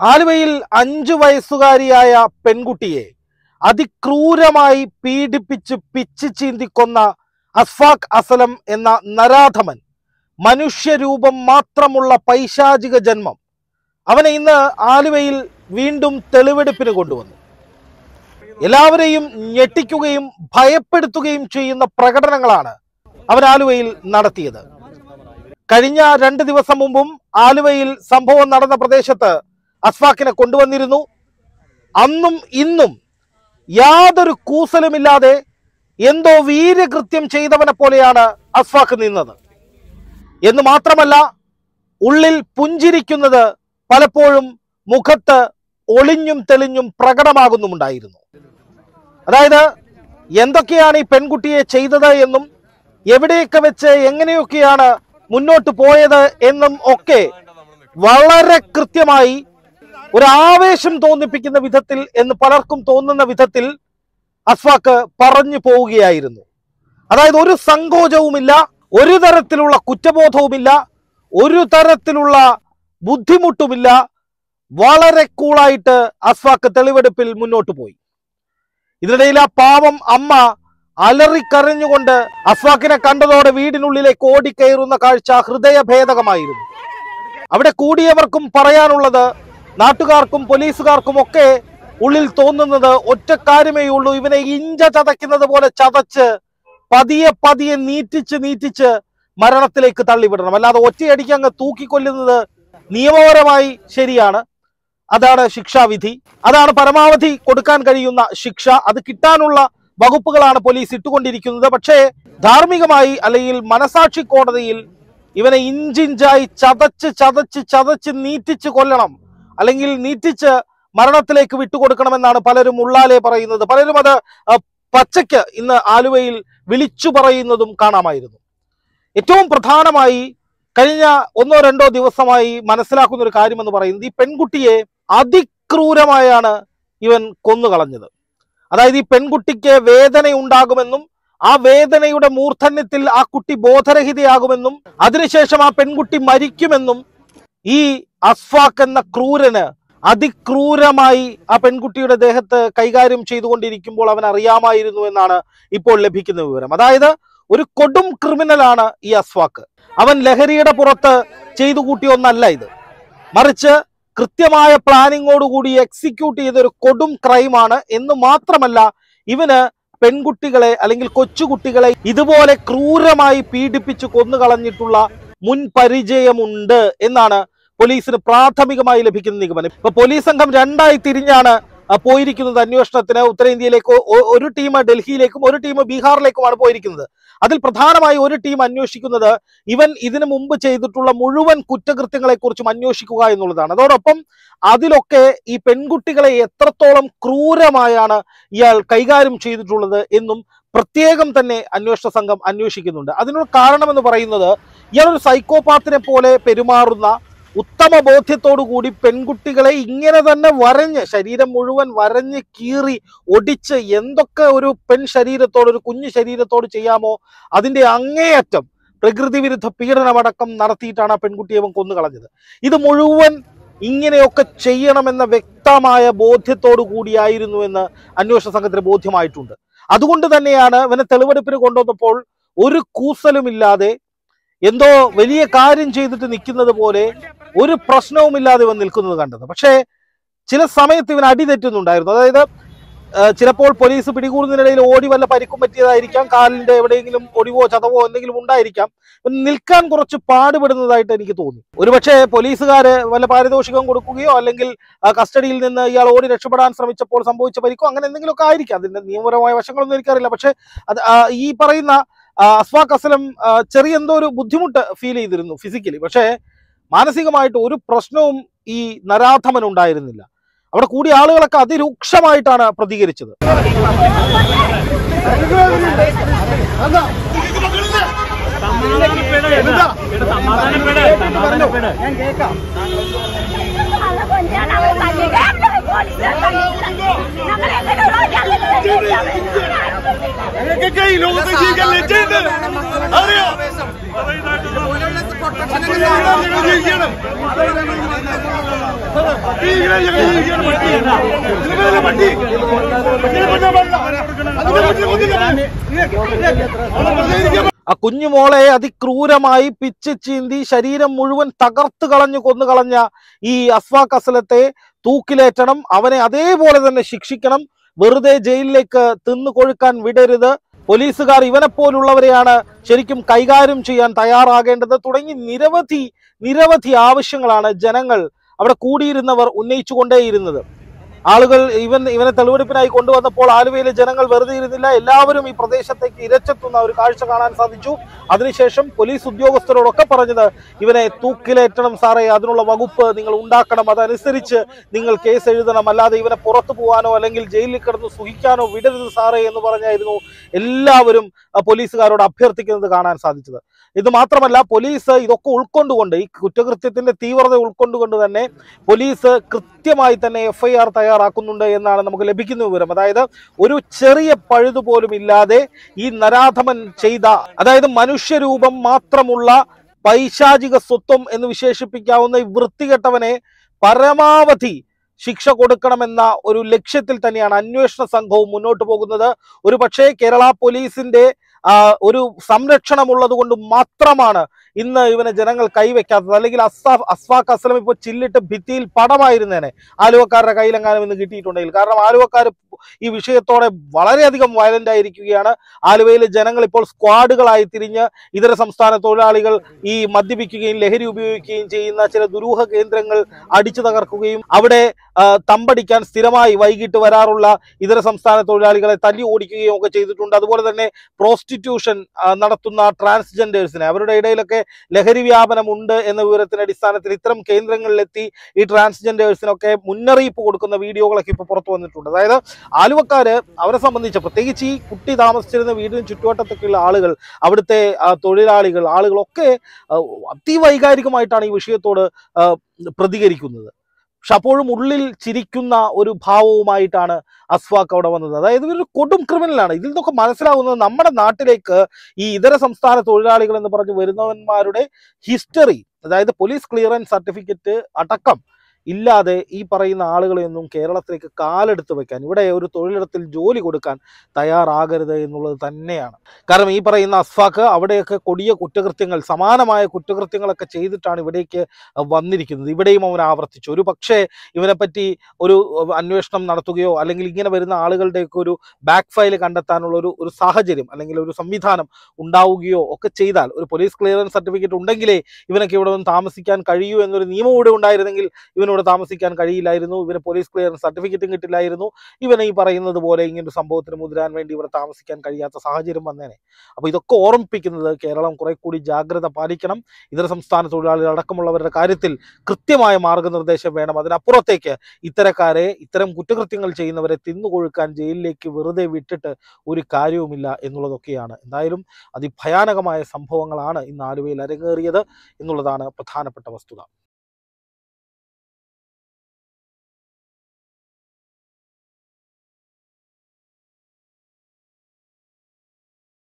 ആലുവയിൽ അഞ്ചു വയസ്സുകാരിയായ പെൺകുട്ടിയെ അതിക്രൂരമായി പീഡിപ്പിച്ച് പിച്ച് ചീന്തിക്കൊന്ന അസ്ഫാഖ് അസലം എന്ന നരാധമൻ മനുഷ്യരൂപം മാത്രമുള്ള പൈശാചിക ജന്മം അവനെ ഇന്ന് ആലുവയിൽ വീണ്ടും തെളിവെടുപ്പിന് കൊണ്ടുവന്നു എല്ലാവരെയും ഞെട്ടിക്കുകയും ഭയപ്പെടുത്തുകയും ചെയ്യുന്ന പ്രകടനങ്ങളാണ് അവൻ ആലുവയിൽ നടത്തിയത് കഴിഞ്ഞ രണ്ട് ദിവസം മുമ്പും ആലുവയിൽ സംഭവം നടന്ന പ്രദേശത്ത് അസ്ഫാക്കിനെ കൊണ്ടുവന്നിരുന്നു അന്നും ഇന്നും യാതൊരു കൂസലുമില്ലാതെ എന്തോ വീര്യകൃത്യം ചെയ്തവനെ പോലെയാണ് അസ്ഫാക്ക് നിന്നത് എന്ന് മാത്രമല്ല ഉള്ളിൽ പുഞ്ചിരിക്കുന്നത് പലപ്പോഴും മുഖത്ത് ഒളിഞ്ഞും തെളിഞ്ഞും പ്രകടമാകുന്നുമുണ്ടായിരുന്നു അതായത് എന്തൊക്കെയാണ് ഈ പെൺകുട്ടിയെ ചെയ്തത് എന്നും എവിടെയൊക്കെ വെച്ച് എങ്ങനെയൊക്കെയാണ് മുന്നോട്ട് പോയത് എന്നും ഒക്കെ വളരെ കൃത്യമായി ഒരു ആവേശം തോന്നിപ്പിക്കുന്ന വിധത്തിൽ എന്ന് പലർക്കും തോന്നുന്ന വിധത്തിൽ അസ്വാക്ക് പറഞ്ഞു പോവുകയായിരുന്നു അതായത് ഒരു സങ്കോചവുമില്ല ഒരു തരത്തിലുള്ള കുറ്റബോധവുമില്ല ഒരു തരത്തിലുള്ള ബുദ്ധിമുട്ടുമില്ല വളരെ കൂളായിട്ട് അസ്വാക്ക് തെളിവെടുപ്പിൽ മുന്നോട്ട് പോയി ഇതിനിടയിൽ ആ പാവം അമ്മ അലറിക്കരഞ്ഞുകൊണ്ട് അസ്വാക്കിനെ കണ്ടതോടെ വീടിനുള്ളിലേക്ക് ഓടിക്കയറുന്ന കാഴ്ച ഹൃദയഭേദകമായിരുന്നു അവിടെ കൂടിയവർക്കും പറയാനുള്ളത് നാട്ടുകാർക്കും പോലീസുകാർക്കും ഒക്കെ ഉള്ളിൽ തോന്നുന്നത് ഒറ്റ കാര്യമേ ഉള്ളൂ ഇവനെ ഇഞ്ച ചതയ്ക്കുന്നത് പോലെ ചതച്ച് പതിയെ പതിയെ നീറ്റിച്ച് നീറ്റിച്ച് മരണത്തിലേക്ക് തള്ളിവിടണം അല്ലാതെ ഒറ്റയടിക്ക് അങ്ങ് തൂക്കിക്കൊല്ലുന്നത് നിയമപരമായി ശരിയാണ് അതാണ് ശിക്ഷാവിധി അതാണ് പരമാവധി കൊടുക്കാൻ കഴിയുന്ന ശിക്ഷ അത് കിട്ടാനുള്ള വകുപ്പുകളാണ് പോലീസ് ഇട്ടുകൊണ്ടിരിക്കുന്നത് പക്ഷേ ധാർമ്മികമായി അല്ലെങ്കിൽ മനസാക്ഷി കോടതിയിൽ ഇവനെ ഇഞ്ചിഞ്ചായി ചതച്ച് ചതച്ച് ചതച്ച് നീറ്റിച്ച് കൊല്ലണം അല്ലെങ്കിൽ നീറ്റിച്ച് മരണത്തിലേക്ക് വിട്ടുകൊടുക്കണമെന്നാണ് പലരും ഉള്ളാലെ പറയുന്നത് പലരും അത് അഹ്, പച്ചയ്ക്ക് ഇന്ന് ആലുവയിൽ വിളിച്ചു പറയുന്നതും കാണാമായിരുന്നു ഏറ്റവും പ്രധാനമായി കഴിഞ്ഞ ഒന്നോ രണ്ടോ ദിവസമായി മനസ്സിലാക്കുന്ന ഒരു കാര്യമെന്ന് പറയുന്നത് ഈ പെൺകുട്ടിയെ അതിക്രൂരമായാണ് ഇവൻ കൊന്നുകളഞ്ഞത് അതായത് ഈ പെൺകുട്ടിക്ക് വേദന ഉണ്ടാകുമെന്നും ആ വേദനയുടെ മൂർധന്യത്തിൽ ആ കുട്ടി ബോധരഹിതയാകുമെന്നും അതിനുശേഷം ആ പെൺകുട്ടി മരിക്കുമെന്നും ഈ അസ്ഫാഖ് എന്ന ക്രൂരന് അതിക്രൂരമായി ആ പെൺകുട്ടിയുടെ ദേഹത്ത് കൈകാര്യം ചെയ്തുകൊണ്ടിരിക്കുമ്പോൾ അവൻ അറിയാമായിരുന്നു എന്നാണ് ഇപ്പോൾ ലഭിക്കുന്ന വിവരം അതായത് ഒരു കൊടും ക്രിമിനലാണ് ഈ അസ്ഫാഖ് അവൻ ലഹരിയുടെ പുറത്ത് ചെയ്തു കൂട്ടിയ ഒന്നല്ല ഇത് മറിച്ച് കൃത്യമായ പ്ലാനിങ്ങോടുകൂടി എക്സിക്യൂട്ട് ചെയ്ത ഒരു കൊടും ക്രൈമാണ് എന്ന് മാത്രമല്ല ഇവന് പെൺകുട്ടികളെ അല്ലെങ്കിൽ കൊച്ചുകുട്ടികളെ ഇതുപോലെ ക്രൂരമായി പീഡിപ്പിച്ച് കൊന്നുകളഞ്ഞിട്ടുള്ള മുൻ പരിചയമുണ്ട് എന്നാണ് പോലീസിന് പ്രാഥമികമായി ലഭിക്കുന്ന നിഗമനം ഇപ്പൊ പോലീസ് സംഘം രണ്ടായി തിരിഞ്ഞാണ് ആ, പോയിരിക്കുന്നത് അന്വേഷണത്തിന് ഉത്തരേന്ത്യയിലേക്ക് ഒ- ഒരു ടീം ഡൽഹിയിലേക്കും ഒരു ടീം ബീഹാറിലേക്കുമാണ് പോയിരിക്കുന്നത് അതിൽ പ്രധാനമായി ഒരു ടീം അന്വേഷിക്കുന്നത് ഇവൻ ഇതിനു മുമ്പ് ചെയ്തിട്ടുള്ള മുഴുവൻ കുറ്റകൃത്യങ്ങളെ കുറിച്ചും അന്വേഷിക്കുക എന്നുള്ളതാണ് അതോടൊപ്പം അതിലൊക്കെ ഈ പെൺകുട്ടികളെ എത്രത്തോളം ക്രൂരമായാണ് ഇയാൾ കൈകാര്യം ചെയ്തിട്ടുള്ളത് എന്നും പ്രത്യേകം തന്നെ അന്വേഷണ സംഘം അന്വേഷിക്കുന്നുണ്ട് അതിനൊരു കാരണമെന്ന് പറയുന്നത് ഇയാൾ ഒരു സൈക്കോപാത്തിനെ പോലെ പെരുമാറുന്ന ഉത്തമ ബോധ്യത്തോടു കൂടി പെൺകുട്ടികളെ ഇങ്ങനെ തന്നെ വരഞ്ഞ് ശരീരം മുഴുവൻ വരഞ്ഞ് കീറി ഒടിച്ച് എന്തൊക്കെ ഒരു പെൺ ശരീരത്തോട് ഒരു കുഞ്ഞു ശരീരത്തോട് ചെയ്യാമോ അതിന്റെ അങ്ങേയറ്റം പ്രകൃതി വിരുദ്ധ പീഡനമടക്കം നടത്തിയിട്ടാണ് ആ പെൺകുട്ടിയെ അവൻ കൊന്നു കളഞ്ഞത് ഇത് മുഴുവൻ ഇങ്ങനെയൊക്കെ ചെയ്യണമെന്ന വ്യക്തമായ ബോധ്യത്തോടു കൂടിയായിരുന്നു എന്ന് അന്വേഷണ സംഘത്തിന് ബോധ്യമായിട്ടുണ്ട് അതുകൊണ്ട് തന്നെയാണ് ഇവനെ തെളിവെടുപ്പിന് കൊണ്ടുവന്നപ്പോൾ ഒരു കൂസലുമില്ലാതെ എന്തോ വലിയ കാര്യം ചെയ്തിട്ട് നിൽക്കുന്നത് പോലെ ഒരു പ്രശ്നവുമില്ലാതെ ഇവൻ നിൽക്കുന്നത് കണ്ടത് പക്ഷേ ചില സമയത്ത് ഇവൻ അടി തെറ്റുന്നുണ്ടായിരുന്നു അതായത് ആ, ചിലപ്പോൾ പോലീസ് പിടികൂടുന്നതിനിടയിൽ ഓടി വല്ല പരിക്കും പറ്റിയതായിരിക്കാം കാലിന്റെ എവിടെയെങ്കിലും ഒടിവോ ചതവോ എന്തെങ്കിലും ഉണ്ടായിരിക്കാം ഇവൻ നിൽക്കാൻ കുറച്ച് പാടുപെടുന്നതായിട്ട് എനിക്ക് തോന്നി ഒരുപക്ഷെ പോലീസുകാര് വല്ല പാരിതോഷികം കൊടുക്കുകയോ അല്ലെങ്കിൽ ആ, കസ്റ്റഡിയിൽ നിന്ന് ഇയാൾ ഓടി രക്ഷപ്പെടാൻ ശ്രമിച്ചപ്പോൾ സംഭവിച്ച പരിക്കോ അങ്ങനെ എന്തെങ്കിലുമൊക്കെ ആയിരിക്കാം അതിന്റെ നിയമപരമായ വശങ്ങളൊന്നും എനിക്കറിയില്ല പക്ഷെ അത് ആ, ഈ പറയുന്ന ആ, അസ്ഫാഖ് അസലം ആ, ചെറിയ എന്തോ ഒരു ബുദ്ധിമുട്ട് ഫീൽ ചെയ്തിരുന്നു ഫിസിക്കലി പക്ഷേ മാനസികമായിട്ട് ഒരു പ്രശ്നവും ഈ നരാധമൻ ഉണ്ടായിരുന്നില്ല അവിടെ കൂടിയ ആളുകളൊക്കെ അതിരൂക്ഷമായിട്ടാണ് പ്രതികരിച്ചത് അല്ല കൊഞ്ചാൻ അവർ തല്ലിയിട്ട് പോലീസ് തല്ലിയിട്ടുണ്ട്. ഞങ്ങളെങ്ങനെയുള്ള ഞങ്ങൾ ഞങ്ങൾക്കൊക്കെ ഈ ലോകത്ത് ജീവിക്കാൻ ലജ്ജയുണ്ട് അറിയോ ആ കുഞ്ഞുമോളെ അതിക്രൂരമായി പിച്ച് ചീന്തി ശരീരം മുഴുവൻ തകർത്ത് കളഞ്ഞു കൊന്നു കളഞ്ഞ ഈ അസ്വാഖ് അസലത്തെ തൂക്കിലേറ്റണം അവനെ അതേപോലെ തന്നെ ശിക്ഷിക്കണം വെറുതെ ജയിലിലേക്ക് തിന്നു കൊഴുക്കാൻ വിടരുത് പോലീസുകാർ ഇവനെ പോലുള്ളവരെയാണ് ശരിക്കും കൈകാര്യം ചെയ്യാൻ തയ്യാറാകേണ്ടത് തുടങ്ങി നിരവധി നിരവധി ആവശ്യങ്ങളാണ് ജനങ്ങൾ അവിടെ കൂടിയിരുന്നവർ ഉന്നയിച്ചുകൊണ്ടേയിരുന്നത് ആളുകൾ ഇവൻ ഇവനെ തെളിവെടുപ്പിനായി കൊണ്ടുവന്നപ്പോൾ ആലുവയിലെ ജനങ്ങൾ വെറുതെ ഇരുന്നില്ല എല്ലാവരും ഈ പ്രദേശത്തേക്ക് ഇരച്ചെത്തുന്ന ഒരു കാഴ്ച കാണാൻ സാധിച്ചു അതിനുശേഷം പോലീസ് ഉദ്യോഗസ്ഥരോടൊക്കെ പറഞ്ഞത് ഇവനെ തൂക്കിലേറ്റണം സാറേ അതിനുള്ള വകുപ്പ് നിങ്ങൾ ഉണ്ടാക്കണം അതനുസരിച്ച് നിങ്ങൾ കേസ് എഴുതണം അല്ലാതെ ഇവനെ പുറത്തു പോകാനോ അല്ലെങ്കിൽ ജയിലിൽ കിടന്ന് സുഖിക്കാനോ വിടരുത് സാറേ എന്ന് പറഞ്ഞായിരുന്നു എല്ലാവരും ആ, പോലീസുകാരോട് അഭ്യർത്ഥിക്കുന്നത് കാണാൻ സാധിച്ചത് ഇത് മാത്രമല്ല പോലീസ് ഇതൊക്കെ ഉൾക്കൊണ്ടുകൊണ്ട് ഈ കുറ്റകൃത്യത്തിന്റെ തീവ്രത ഉൾക്കൊണ്ടുകൊണ്ട് തന്നെ പോലീസ് കൃത്യമായി തന്നെ എഫ്ഐആർ തയ്യാറാക്കുന്നുണ്ട് എന്നാണ് നമുക്ക് ലഭിക്കുന്ന വിവരം അതായത് ഒരു ചെറിയ പഴുതു പോലും ഇല്ലാതെ ഈ നരാധമൻ ചെയ്ത അതായത് മനുഷ്യരൂപം മാത്രമുള്ള പൈശാചിക സ്വത്വം എന്ന് വിശേഷിപ്പിക്കാവുന്ന ഈ വൃത്തികെട്ടവനെ പരമാവധി ശിക്ഷ കൊടുക്കണമെന്ന ഒരു ലക്ഷ്യത്തിൽ തന്നെയാണ് അന്വേഷണ സംഘവും മുന്നോട്ട് പോകുന്നത് ഒരു പക്ഷേ കേരള പോലീസിന്റെ ആ, ഒരു സംരക്ഷണമുള്ളത് കൊണ്ട് മാത്രമാണ് ഇന്ന് ഇവനെ ജനങ്ങൾ കൈവയ്ക്കാത്തത് അല്ലെങ്കിൽ അസ്സാഫ് അസ്ഫാഖ് അസ്ലം ഇപ്പോൾ ചില്ലിട്ട് ഭിത്തിയിൽ പടമായിരുന്നേനെ ആലുവക്കാരുടെ കയ്യിലെങ്ങാനും ഇന്ന് കിട്ടിയിട്ടുണ്ടെങ്കിൽ കാരണം ആലുവക്കാർ ഈ വിഷയത്തോടെ വളരെയധികം വയലന്റ് ആയിരിക്കുകയാണ് ആലുവയിലെ ജനങ്ങൾ ഇപ്പോൾ സ്ക്വാഡുകളായി തിരിഞ്ഞ് ഇതര സംസ്ഥാന തൊഴിലാളികൾ ഈ മദ്യപിക്കുകയും ലഹരി ഉപയോഗിക്കുകയും ചെയ്യുന്ന ചില ദുരൂഹ കേന്ദ്രങ്ങൾ അടിച്ചു തകർക്കുകയും അവിടെ ആ, തമ്പടിക്കാൻ സ്ഥിരമായി വൈകിട്ട് വരാറുള്ള ഇതര സംസ്ഥാന തൊഴിലാളികളെ തല്ലി ഓടിക്കുകയും ഒക്കെ ചെയ്തിട്ടുണ്ട് അതുപോലെ തന്നെ പ്രോസ്റ്റിറ്റ്യൂഷൻ ആ, നടത്തുന്ന ട്രാൻസ്ജെൻഡേഴ്സിനെ അവരുടെ ഇടയിലൊക്കെ ലഹരി വ്യാപനം ഉണ്ട് എന്ന വിവരത്തിന്റെ അടിസ്ഥാനത്തിൽ ഇത്തരം കേന്ദ്രങ്ങളിലെത്തി ഈ ട്രാൻസ്ജെൻഡേഴ്സിനൊക്കെ മുന്നറിയിപ്പ് കൊടുക്കുന്ന വീഡിയോകളൊക്കെ ഇപ്പോൾ പുറത്തു വന്നിട്ടുണ്ട് അതായത് ആലുവക്കാര് അവരെ സംബന്ധിച്ച് പ്രത്യേകിച്ച് ഈ കുട്ടി താമസിച്ചിരുന്ന വീടിന് ചുറ്റുവട്ടത്തൊക്കെയുള്ള ആളുകൾ അവിടുത്തെ ആ, തൊഴിലാളികൾ ആളുകളൊക്കെ ആ, അതിവൈകാരികമായിട്ടാണ് ഈ വിഷയത്തോട് ആ, പ്രതികരിക്കുന്നത് പക്ഷെ അപ്പോഴും ഉള്ളിൽ ചിരിക്കുന്ന ഒരു ഭാവവുമായിട്ടാണ് അസ്വാക്ക് അവിടെ വന്നത് അതായത് ഇതൊരു കൊടും ക്രിമിനലാണ് ഇതിൽ നിന്നൊക്കെ മനസ്സിലാവുന്നത് നമ്മുടെ നാട്ടിലേക്ക് ഈ ഇതര സംസ്ഥാന തൊഴിലാളികൾ എന്ന് പറഞ്ഞ് വരുന്നവന്മാരുടെ ഹിസ്റ്ററി അതായത് പോലീസ് ക്ലിയറൻസ് സർട്ടിഫിക്കറ്റ് അടക്കം ഇല്ലാതെ ഈ പറയുന്ന ആളുകളെയൊന്നും കേരളത്തിലേക്ക് കാലെടുത്ത് വെക്കാൻ ഇവിടെ ഒരു തൊഴിലിടത്തിൽ ജോലി കൊടുക്കാൻ തയ്യാറാകരുത് എന്നുള്ളത് തന്നെയാണ് കാരണം ഈ പറയുന്ന അസ്ഫാക്ക് അവിടെയൊക്കെ കൊടിയ കുറ്റകൃത്യങ്ങൾ സമാനമായ കുറ്റകൃത്യങ്ങളൊക്കെ ചെയ്തിട്ടാണ് ഇവിടേക്ക് വന്നിരിക്കുന്നത് ഇവിടെയും അവൻ ആവർത്തിച്ചു ഒരു പക്ഷേ ഇവനെപ്പറ്റി ഒരു അന്വേഷണം നടത്തുകയോ അല്ലെങ്കിൽ ഇങ്ങനെ വരുന്ന ആളുകളുടെയൊക്കെ ഒരു ബാക്ക് ഫയൽ കണ്ടെത്താനുള്ള ഒരു ഒരു സാഹചര്യം അല്ലെങ്കിൽ ഒരു സംവിധാനം ഉണ്ടാവുകയോ ഒക്കെ ചെയ്താൽ ഒരു പോലീസ് ക്ലിയറൻസ് സർട്ടിഫിക്കറ്റ് ഉണ്ടെങ്കിലേ ഇവനൊക്കെ ഇവിടെ വന്ന് താമസിക്കാൻ കഴിയൂ എന്നൊരു നിയമം ഇവിടെ ഉണ്ടായിരുന്നെങ്കിൽ ഇവനോട് താമസിക്കാൻ കഴിയില്ലായിരുന്നു ഇവന് പോലീസ് ക്ലിയറൻസ് സർട്ടിഫിക്കറ്റും കിട്ടില്ലായിരുന്നു ഇവനെ ഈ പറയുന്നത് പോലെ ഇങ്ങനൊരു സംഭവത്തിന് മുതിരാൻ വേണ്ടി ഇവിടെ താമസിക്കാൻ കഴിയാത്ത സാഹചര്യം വന്നേനെ അപ്പോൾ ഇതൊക്കെ ഓർമ്മിപ്പിക്കുന്നത് കേരളം കുറെ കൂടി ജാഗ്രത പാലിക്കണം ഇതര സംസ്ഥാന തൊഴിലാളികൾ അടക്കമുള്ളവരുടെ കാര്യത്തിൽ കൃത്യമായ മാർഗനിർദ്ദേശം വേണം അതിനപ്പുറത്തേക്ക് ഇത്തരക്കാരെ ഇത്തരം കുറ്റകൃത്യങ്ങൾ ചെയ്യുന്നവരെ തിന്നുകൊഴുക്കാൻ ജയിലിലേക്ക് വെറുതെ വിട്ടിട്ട് ഒരു കാര്യവുമില്ല എന്നുള്ളതൊക്കെയാണ് എന്തായാലും അതിഭയാനകമായ സംഭവങ്ങളാണ് ഇന്ന് ആലുവയിൽ അരങ്ങേറിയത് എന്നുള്ളതാണ് പ്രധാനപ്പെട്ട വസ്തുത